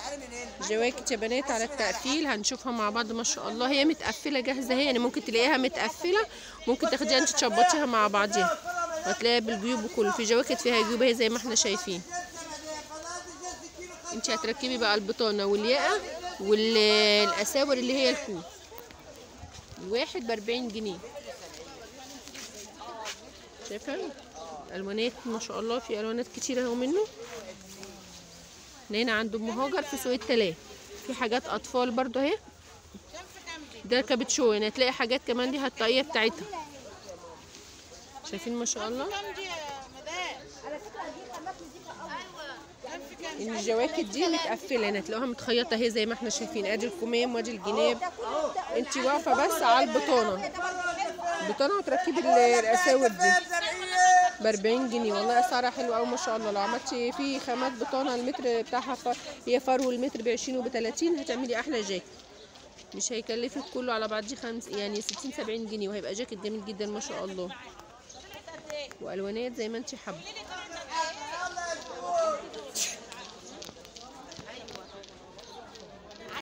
جواكت يا بنات على التقفيل هنشوفها مع بعض ما شاء الله هي متقفله جاهزه هي يعني ممكن تلاقيها متقفله ممكن تاخديها انت تشبطيها مع بعضيها وهتلاقيها بالجيوب وكله في جواكت فيها جيوب اهي زي ما احنا شايفين انت هتركبي بقى البطانه والياقه والاساور اللي هي الكوب الواحد بأربعين جنيه شايفه الوانات ما شاء الله في الوانات كتير اهو منه هنا عند ام هاجر في سوق التلات في حاجات اطفال برضو اهي ده كابتشو هنا هتلاقي حاجات كمان دي الطاقيه بتاعتها شايفين ما شاء الله كام دي يا مدام الجواكت دي متقفله هنا تلاقوها متخيطه اهي زي ما احنا شايفين ادي الكمام وادي الجناب انت واقفه بس على البطانه البطانه وتركبي ال- الاساور دي ب 40 جنيه والله اسعارها حلوه قوي ما شاء الله لو عملتي في خامات بطانه المتر بتاعها ف... هي فرو المتر ب 20 وب 30 هتعملي احلى جاكيت مش هيكلفك كله على بعضيه خمس يعني 60 70 جنيه وهيبقى جاكيت جميل جدا ما شاء الله والوانات زي ما انت حابه